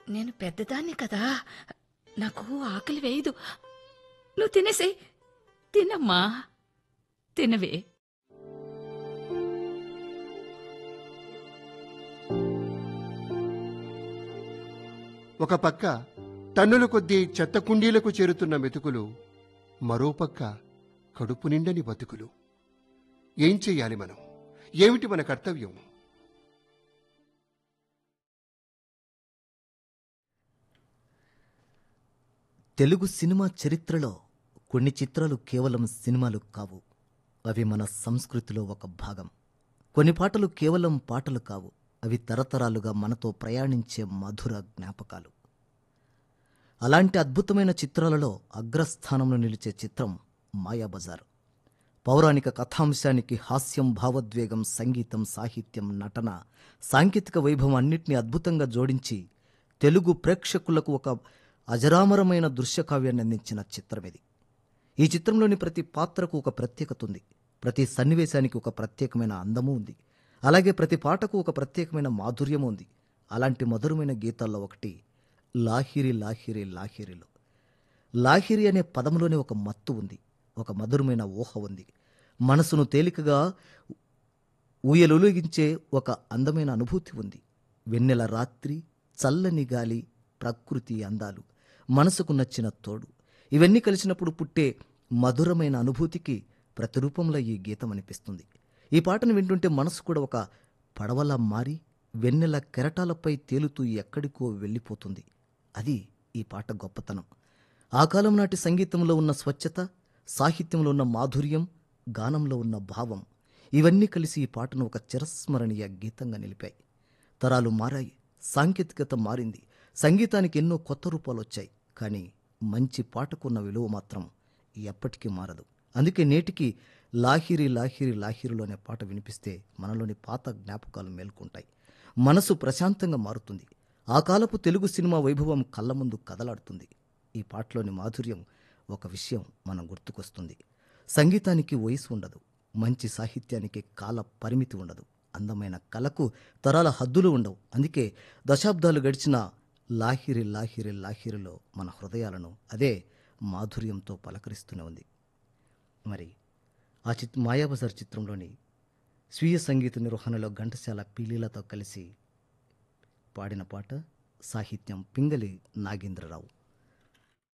నేను పెద్దదాన్ని కదా నాకు ఆకలి వేయదు నువ్వు తినేసేయ్ తినమ్మా తినవే ఒక పక్క టన్నుల కొద్దీ చెత్త కుండీలకు చేరుతున్న మెతుకులు మరోపక్క కడుపు నిండని బతుకులు ఏం చెయ్యాలి మనం ఏమిటి మన కర్తవ్యం తెలుగు సినిమా చరిత్రలో కొన్ని చిత్రాలు కేవలం సినిమాలు కావు అవి మన సంస్కృతిలో ఒక భాగం కొన్ని పాటలు కేవలం పాటలు కావు అవి తరతరాలుగా మనతో ప్రయాణించే మధుర జ్ఞాపకాలు అలాంటి అద్భుతమైన చిత్రాలలో అగ్రస్థానంలో నిలిచే చిత్రం మాయాబజార్ పౌరాణిక కథాంశానికి హాస్యం భావోద్వేగం సంగీతం సాహిత్యం నటన సాంకేతిక వైభవం అన్నిటినీ అద్భుతంగా జోడించి తెలుగు ప్రేక్షకులకు ఒక అజరామరమైన దృశ్యకావ్యాన్ని అందించిన చిత్రం ఇది ఈ చిత్రంలోని ప్రతి పాత్రకు ఒక ప్రత్యేకత ఉంది ప్రతి సన్నివేశానికి ఒక ప్రత్యేకమైన అందము ఉంది అలాగే ప్రతి పాటకు ఒక ప్రత్యేకమైన మాధుర్యము ఉంది అలాంటి మధురమైన గీతాల్లో ఒకటి లాహిరి లాహిరి లాహిరిలో లాహిరి అనే పదంలోనే ఒక మత్తు ఉంది ఒక మధురమైన ఊహ ఉంది మనసును తేలికగా ఊయలులిగించే ఒక అందమైన అనుభూతి ఉంది వెన్నెల రాత్రి చల్లని గాలి ప్రకృతి అందాలు మనసుకు నచ్చిన తోడు ఇవన్నీ కలిసినప్పుడు పుట్టే మధురమైన అనుభూతికి ప్రతిరూపంలో ఈ గీతం అనిపిస్తుంది ఈ పాటను వింటుంటే మనసు కూడా ఒక పడవలా మారి వెన్నెల కెరటాలపై తేలుతూ ఎక్కడికో వెళ్ళిపోతుంది అది ఈ పాట గొప్పతనం ఆ కాలం నాటి సంగీతంలో ఉన్న స్వచ్ఛత సాహిత్యంలో ఉన్న మాధుర్యం గానంలో ఉన్న భావం ఇవన్నీ కలిసి ఈ పాటను ఒక చిరస్మరణీయ గీతంగా నిలిపాయి తరాలు మారాయి సాంకేతికత మారింది సంగీతానికి ఎన్నో కొత్త రూపాలు వచ్చాయి కానీ మంచి పాటకున్న విలువ మాత్రం ఎప్పటికీ మారదు అందుకే నేటికి లాహిరి లాహిరి లాహిరిలో అనే పాట వినిపిస్తే మనలోని పాత జ్ఞాపకాలు మేల్కొంటాయి మనసు ప్రశాంతంగా మారుతుంది ఆ కాలపు తెలుగు సినిమా వైభవం కళ్ళ ముందు కదలాడుతుంది ఈ పాటలోని మాధుర్యం ఒక విషయం మనం గుర్తుకొస్తుంది సంగీతానికి వయసు ఉండదు మంచి సాహిత్యానికి కాల పరిమితి ఉండదు అందమైన కళకు తరాల హద్దులు ఉండవు అందుకే దశాబ్దాలు గడిచిన లాహిరి లాహిరి లాహిరిలో మన హృదయాలను అదే మాధుర్యంతో పలకరిస్తూనే ఉంది మరి ఆ చిత్ మాయాబజార్ చిత్రంలోని స్వీయ సంగీత నిర్వహణలో ఘంటసాల పీలీలతో కలిసి పాడిన పాట సాహిత్యం పింగళి నాగేంద్రరావు